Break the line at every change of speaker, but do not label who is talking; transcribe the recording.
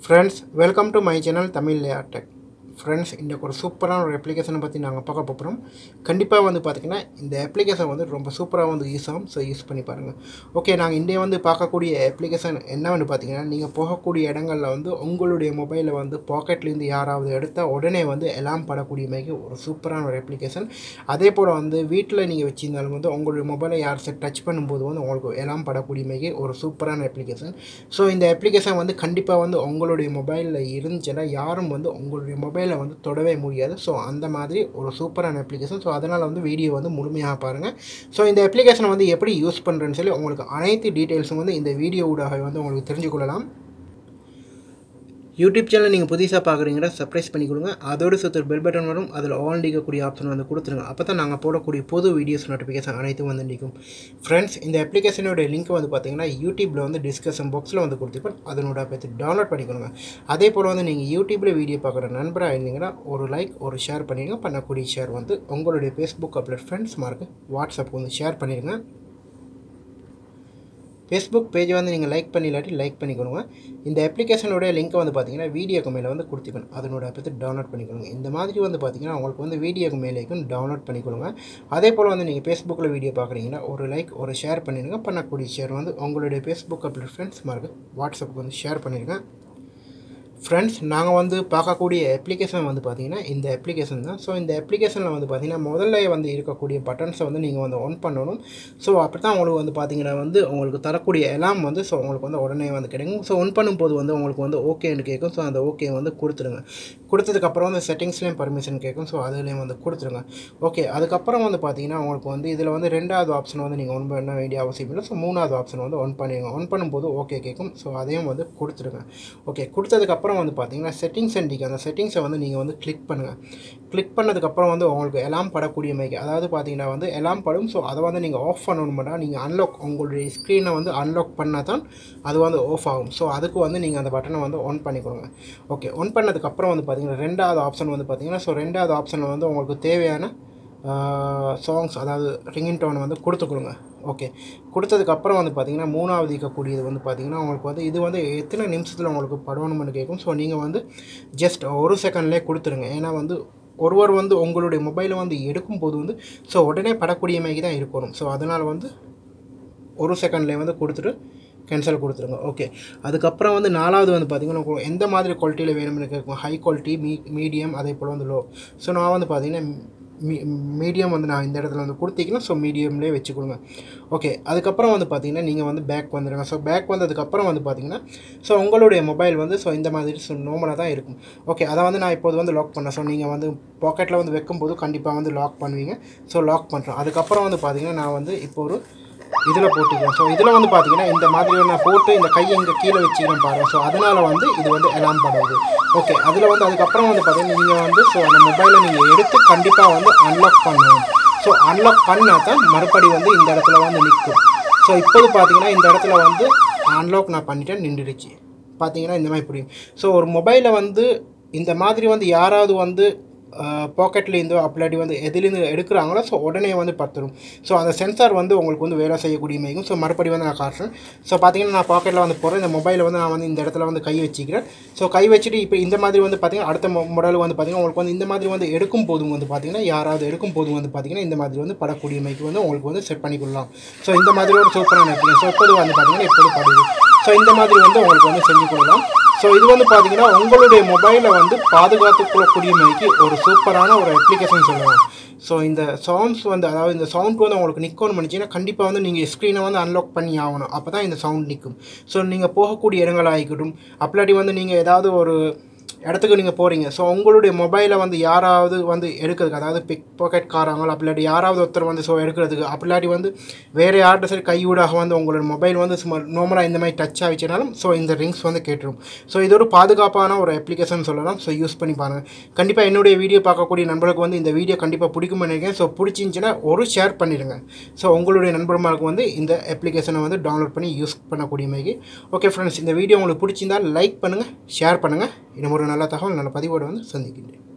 friends welcome to my channel Tamil லேஆர் tech friends இன்றைக்கு ஒரு சூப்பரான ஒரு அப்ளிகேஷனை பற்றி நாங்கள் பார்க்க போகிறோம் கண்டிப்பாக வந்து பார்த்திங்கன்னா இந்த அப்ளிகேஷன் வந்து ரொம்ப சூப்பராக வந்து யூஸ் ஆகும் ஸோ யூஸ் பண்ணி பாருங்கள் ஓகே நாங்கள் இன்றைய வந்து பார்க்கக்கூடிய அப்ளிகேஷன் என்னவென்னு பார்த்தீங்கன்னா நீங்கள் போகக்கூடிய இடங்களில் வந்து உங்களுடைய மொபைலை வந்து பாக்கெட்லேருந்து யாராவது எடுத்தால் உடனே வந்து எல்லாம் படக்கூடிய மாதிரி ஒரு சூப்பரான ஒரு அப்ளிகேஷன் அதே போல் வந்து வீட்டில் நீங்கள் வச்சிருந்தாலும் வந்து உங்களுடைய மொபைலை யார் செட் டச் பண்ணும்போது வந்து உங்களுக்கு எல்லாம் படக்கூடிய மாதிரி ஒரு சூப்பரான அப்ளிகேஷன் ஸோ இந்த அப்ளிகேஷன் வந்து கண்டிப்பாக வந்து உங்களுடைய மொபைலில் இருந்துச்சுன்னா யாரும் வந்து உங்களுடைய மொபைலை வந்து தொடவே முடியாது ஸோ அந்த மாதிரி ஒரு சூப்பரான அப்ளிகேஷன் ஸோ அதனால் வந்து வீடியோ வந்து முழுமையாக பாருங்கள் ஸோ இந்த அப்ளிகேஷனை வந்து எப்படி யூஸ் பண்ணுறேன்னு சொல்லி உங்களுக்கு அனைத்து டீட்டெயில்ஸும் வந்து இந்த வீடியோ ஊடாக வந்து உங்களுக்கு தெரிஞ்சுக்கொள்ளலாம் யூடியூப் சேனல் நீங்கள் புதுசாக பார்க்குறீங்கன்னா சப்ஸ்கிரைப் பண்ணி கொடுங்க அதோடு சேர்த்து பெல் பட்டன் வரும் அதில் ஆல் நிற்கக்கூடிய ஆப்ஷன் வந்து கொடுத்துருங்க அப்போ தான் நாங்கள் போடக்கூடிய புது வீடியோஸ் நோட்டிஃபிகேஷன் அனைத்தும் வந்து நிற்கும் ஃப்ரெண்ட்ஸ் இந்த அப்ளிகேஷனோட லிங்க் வந்து பார்த்தீங்கன்னா யூடியூப்பில் வந்து டிஸ்கஷன் பாக்ஸில் வந்து கொடுத்துருப்பேன் அதனோட பார்த்து டவுன்லோட் பண்ணிக்கோங்க அதே போல் வந்து நீங்கள் யூடியூப்பில் வீடியோ பார்க்குற நண்பராக இருந்தீங்கன்னா ஒரு லைக் ஒரு ஷேர் பண்ணிடுங்க பண்ணக்கூடிய ஷேர் வந்து உங்களுடைய ஃபேஸ்புக் அப்லட் ஃப்ரெண்ட்ஸ் மார்க்கு வாட்ஸ்அப்புக்கு வந்து ஷேர் பண்ணிடுங்க ஃபேஸ்புக் பேஜை வந்து நீங்கள் லைக் பண்ணி இல்லாட்டி லைக் பண்ணிக்கணுங்க இந்த அப்ளிகேஷனோட லிங்க்கை வந்து பார்த்தீங்கன்னா வீடியோக்கு மேலே வந்து கொடுத்துக்கணும் அதனோட பற்றி டவுன்லோட் பண்ணிக்கணுங்க இந்த மாதிரி வந்து பார்த்தீங்கன்னா உங்களுக்கு வந்து வீடியோக்கு மேலேக்கும் டவுன்லோட் பண்ணிக்கணுங்க அதே போல் வந்து நீங்கள் ஃபேஸ்புக்கில் வீடியோ பார்க்குறீங்கன்னா ஒரு லைக் ஒரு ஷேர் பண்ணிடுங்க பண்ணக்கூடிய ஷேர் வந்து உங்களுடைய ஃபேஸ்புக் அப்படி ஃப்ரெண்ட்ஸ் மார்க்கு வாட்ஸ்அப்புக்கு வந்து ஷேர் பண்ணிடுங்க ஃப்ரெண்ட்ஸ் நாங்கள் வந்து பார்க்கக்கூடிய அப்ளிகேஷன் வந்து பார்த்திங்கன்னா இந்த அப்ளிகேஷன் தான் ஸோ இந்த அப்ளிகேஷனில் வந்து பார்த்திங்கன்னா முதல்ல வந்து இருக்கக்கூடிய பட்டன்ஸை வந்து நீங்கள் வந்து ஆன் பண்ணணும் ஸோ அப்படி தான் உங்களுக்கு வந்து பார்த்திங்கன்னா வந்து உங்களுக்கு தரக்கூடிய எல்லாம் வந்து ஸோ உங்களுக்கு வந்து உடனே வந்து கிடைக்கும் ஸோ ஆன் பண்ணும்போது வந்து உங்களுக்கு வந்து ஓகேன்னு கேட்கும் ஸோ அந்த ஓகே வந்து கொடுத்துருங்க கொடுத்ததுக்கப்புறம் வந்து செட்டிங்ஸ்லேயும் பர்மிஷன் கேட்கும் ஸோ அதுலேயும் வந்து கொடுத்துருங்க ஓகே அதுக்கப்புறம் வந்து பார்த்திங்கன்னா உங்களுக்கு வந்து இதில் வந்து ரெண்டாவது ஆப்ஷன் வந்து நீங்கள் ஒன் பண்ண வேண்டிய அவசியம் இல்லை ஸோ மூணாவது ஆப்ஷன் வந்து ஒன் பண்ணிடுங்க ஒன் பண்ணும்போது ஓகே கேட்கும் ஸோ அதையும் வந்து கொடுத்துருங்க ஓகே கொடுத்ததுக்கப்புறம் அப்புறம் வந்து பார்த்தீங்கன்னா செட்டிங்ஸ் அண்டிக்கு அந்த செட்டிங்ஸை வந்து நீங்கள் வந்து கிளிக் பண்ணுங்கள் கிளிக் பண்ணதுக்கப்புறம் வந்து உங்களுக்கு எல்லாம் படக்கூடிய மாதிரி அதாவது பார்த்தீங்கன்னா வந்து எல்லாம் படும் ஸோ அதை வந்து நீங்கள் ஆஃப் பண்ணணும்னா நீங்கள் அன்லாக் உங்களுடைய ஸ்க்ரீனை வந்து அன்லாக் பண்ணால் தான் அது வந்து ஆஃப் ஆகும் ஸோ அதுக்கு வந்து நீங்கள் அந்த பட்டனை வந்து ஆன் பண்ணிக்கோங்க ஓகே ஆன் பண்ணதுக்கப்புறம் வந்து பார்த்தீங்கன்னா ரெண்டாவது ஆப்ஷன் வந்து பார்த்தீங்கன்னா ஸோ ரெண்டாவது ஆப்ஷனில் வந்து உங்களுக்கு தேவையான சாங்ஸ் அதாவது ரிங்கிங் டோனை வந்து கொடுத்துக்கொடுங்க ஓகே கொடுத்ததுக்கப்புறம் வந்து பார்த்திங்கன்னா மூணாவது இருக்கக்கூடியது வந்து பார்த்திங்கன்னா உங்களுக்கு வந்து இது வந்து எத்தனை நிமிஷத்தில் உங்களுக்கு படணும்னு கேட்கும் ஸோ நீங்கள் வந்து ஜஸ்ட் ஒரு செகண்ட்லேயே கொடுத்துருங்க ஏன்னா வந்து ஒருவர் வந்து உங்களுடைய மொபைலை வந்து எடுக்கும்போது வந்து ஸோ உடனே படக்கூடிய மாதிரி தான் இருக்கணும் ஸோ அதனால் வந்து ஒரு செகண்ட்லேயே வந்து கொடுத்துட்டு கேன்சல் கொடுத்துருங்க ஓகே அதுக்கப்புறம் வந்து நாலாவது வந்து பார்த்திங்கன்னா உங்களுக்கு எந்த மாதிரி குவாலிட்டியில் வேணும்னு கேட்கும் ஹை குவாலிட்டி மீ மீடியம் அதே போல் வந்து லோ ஸோ நான் வந்து பார்த்திங்கன்னா மீ மீடியம் வந்து நான் இந்த இடத்துல வந்து கொடுத்தீங்கன்னா ஸோ மீடியம்லேயே வச்சுக்கொடுங்க ஓகே அதுக்கப்புறம் வந்து பார்த்தீங்கன்னா நீங்கள் வந்து பேக் வந்துடுங்க ஸோ பேக் வந்ததுக்கப்புறம் வந்து பார்த்தீங்கன்னா ஸோ உங்களுடைய மொபைல் வந்து ஸோ இந்த மாதிரி ஸோ நார்மலாக தான் இருக்கும் ஓகே அதை வந்து நான் இப்போது வந்து லாக் பண்ணேன் ஸோ நீங்கள் வந்து பாக்கெட்டில் வந்து வைக்கும்போது கண்டிப்பாக வந்து லாக் பண்ணுவீங்க ஸோ லாக் பண்ணுறோம் அதுக்கப்புறம் வந்து பார்த்தீங்கன்னா நான் வந்து இப்போ ஒரு இதில் போட்டுக்கிறேன் ஸோ இதில் வந்து பார்த்தீங்கன்னா இந்த மாதிரி நான் போட்டு இந்த கையை இங்கே கீழே வச்சுக்கிறேன் பாருங்கள் ஸோ அதனால் வந்து இது வந்து எலாம் படுது ஓகே அதில் வந்து அதுக்கப்புறம் வந்து பார்த்தீங்கன்னா நீங்கள் வந்து ஸோ அந்த மொபைலை நீங்கள் எடுத்து கண்டிப்பாக வந்து அன்லாக் பண்ணணும் ஸோ அன்லாக் பண்ணால் தான் மறுபடி வந்து இந்த இடத்துல வந்து நிற்கும் ஸோ இப்போது பார்த்தீங்கன்னா இந்த இடத்துல வந்து அன்லாக் நான் பண்ணிட்டேன் நின்றுடுச்சு பார்த்தீங்கன்னா இந்த மாதிரி புரியும் ஸோ ஒரு மொபைலை வந்து இந்த மாதிரி வந்து யாராவது வந்து பாக்கெட்லேருந்தோ அப்படி வந்து எதுலேருந்து எடுக்கிறாங்களோ ஸோ உடனே வந்து பத்துரும் ஸோ அந்த சென்சார் வந்து உங்களுக்கு வந்து வேலை செய்யக்கூடிய மாதிரியும் ஸோ மறுபடி வந்து நான் காட்டுறேன் ஸோ பார்த்தீங்கன்னா நான் பாக்கெட்டில் வந்து போகிறேன் இந்த மொபைலை வந்து நான் வந்து இந்த இடத்துல வந்து கை வச்சுக்கிறேன் ஸோ கை வச்சுட்டு இப்போ இந்த மாதிரி வந்து பார்த்தீங்கன்னா அடுத்த மாடல் வந்து பார்த்தீங்கன்னா உங்களுக்கு வந்து இந்த மாதிரி வந்து எடுக்கும் போதும் வந்து பார்த்தீங்கன்னா யாராவது எடுக்கும் போதும் வந்து பார்த்தீங்கன்னா இந்த மாதிரி வந்து படக்கூடிய மாதிரி வந்து உங்களுக்கு வந்து செட் பண்ணிக்கொள்ளலாம் ஸோ இந்த மாதிரி ஒரு சூப்பரான ஸோ இப்போது வந்து பார்த்தீங்கன்னா எப்போது படுது ஸோ இந்த மாதிரி வந்து உங்களுக்கு வந்து செஞ்சு கொள்ளலாம் ஸோ இது வந்து பார்த்தீங்கன்னா உங்களுடைய மொபைலை வந்து பாதுகாத்து கொள்ளக்கூடிய மாதிரிக்கு ஒரு சூப்பரான ஒரு அப்ளிகேஷன் சொல்லலாம் ஸோ இந்த சவுண்ட்ஸ் வந்து அதாவது இந்த சவுண்ட் வந்து உங்களுக்கு நிற்கணும் பண்ணிச்சிங்கன்னா கண்டிப்பாக வந்து நீங்கள் ஸ்க்ரீனை வந்து அன்லாக் பண்ணி ஆகணும் அப்போ தான் இந்த சவுண்ட் நிற்கும் ஸோ நீங்கள் போகக்கூடிய இடங்களாகிக்கட்டும் அப்படி வந்து நீங்கள் ஏதாவது ஒரு இடத்துக்கு நீங்கள் போகிறீங்க ஸோ உங்களுடைய மொபைலை வந்து யாராவது வந்து எடுக்கிறதுக்கு அதாவது பிக் பாக்கெட் காராங்களோ அப்படி யாராவது ஒருத்தர் வந்து ஸோ எடுக்கிறதுக்கு அப்படி வந்து வேறு யார்கிட்ட சரி கையூடாக வந்து உங்களோட மொபைல் வந்து சும்மா நார்மலாக இந்த மாதிரி டச் ஆகிச்சுனாலும் ஸோ இந்த ரிங்ஸ் வந்து கேட்டுரும் ஸோ இது ஒரு பாதுகாப்பான ஒரு அப்ளிகேஷன் சொல்லலாம் ஸோ யூஸ் பண்ணி பாருங்கள் கண்டிப்பாக என்னுடைய வீடியோ பார்க்கக்கூடிய நண்பர்களுக்கு வந்து இந்த வீடியோ கண்டிப்பாக பிடிக்கும் நினைக்கிறேன் ஸோ பிடிச்சிருந்துச்சின்னா ஒரு ஷேர் பண்ணிடுங்க ஸோ உங்களுடைய நண்பர்களுக்கு வந்து இந்த அப்ளிகேஷனை வந்து டவுன்லோட் பண்ணி யூஸ் பண்ணக்கூடிய மாதிரி ஓகே ஃப்ரெண்ட்ஸ் இந்த வீடியோ உங்களுக்கு பிடிச்சிருந்தால் லைக் பண்ணுங்கள் ஷேர் பண்ணுங்கள் இன்னும் ஒரு நல்ல தகவல் நல்ல பதிவோடு வந்து சந்திக்கின்றேன்